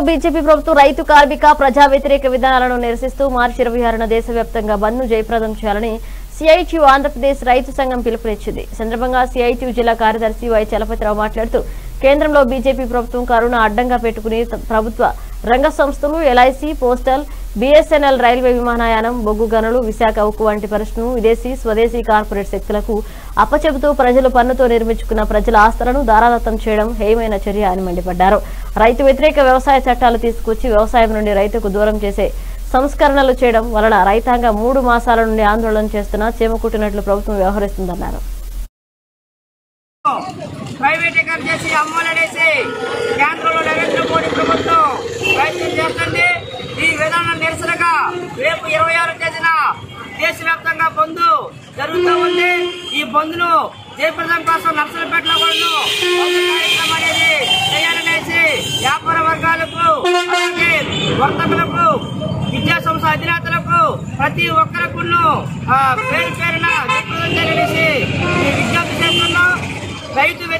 BJP ప్రభుత్వం రైతు కార్మిక ప్రజా వ్యతిరేక విధానాలను నిరసిస్తూ మార్చి ఇరవై ఆరున దేశవ్యాప్తంగా బంద్ను జయప్రదం చేయాలని సిఐటియు ఆంధ్రప్రదేశ్ రైతు సంఘం పిలుపునిచ్చింది ఈ సందర్భంగా సిఐటియు జిల్లా కార్యదర్శి వై చలపతిరావు మాట్లాడుతూ కేంద్రంలో బీజేపీ ప్రభుత్వం కరోనా అడ్డంగా పెట్టుకుని త- ప్రభుత్వ రంగ సంస్థలు ఎల్ఐసి పోస్టల్ బీఎస్ఎన్ఎల్ రైల్వే విమానయానం బొగ్గు గనులు విశాఖ ఉక్కు వంటి పరిశ్రమలు విదేశీ స్వదేశీ కార్పొరేట్ శక్తులకు అప్పచెబుతూ ప్రజలు పన్నుతో నిర్మించుకున్న ప్రజల ఆస్తులను దారాదత్తం చేయడం హేయమైన చర్య అని మండిపడ్డారు రైతు వ్యతిరేక వ్యవసాయ చట్టాలు తీసుకొచ్చి వ్యవసాయం నుండి రైతుకు దూరం చేసే సంస్కరణలు చేయడం వలన రైతాంగం మూడు మాసాల నుండి ఆందోళన చేస్తున్నా చేమకుట్టినట్లు ప్రభుత్వం వ్యవహరిస్తుందన్నారు ప్రైవేటీకరణ చేసి అమ్మలనేసి కేంద్రంలో నరేంద్ర మోడీ ప్రభుత్వం ప్రయత్నం చేస్తుంది ఈ విధానం నిరసనగా రేపు ఇరవై ఆరు తేదీన దేశవ్యాప్తంగా బంద్ జరుగుతూ ఉంది ఈ బంద్ను జయప్రదం కోసం నర్సలపేటలో కూడా ఒక కార్యక్రమం అనేది చేయాలనేసి వ్యాపార వర్గాలకు అలాగే వర్తకులకు విద్యా సంస్థ అధినేతలకు ప్రతి ఒక్కరికి పేరు పేరున జయప్రదం చేయాలనేసి ఈ విజ్ఞప్తి చేస్తున్నాం రైతు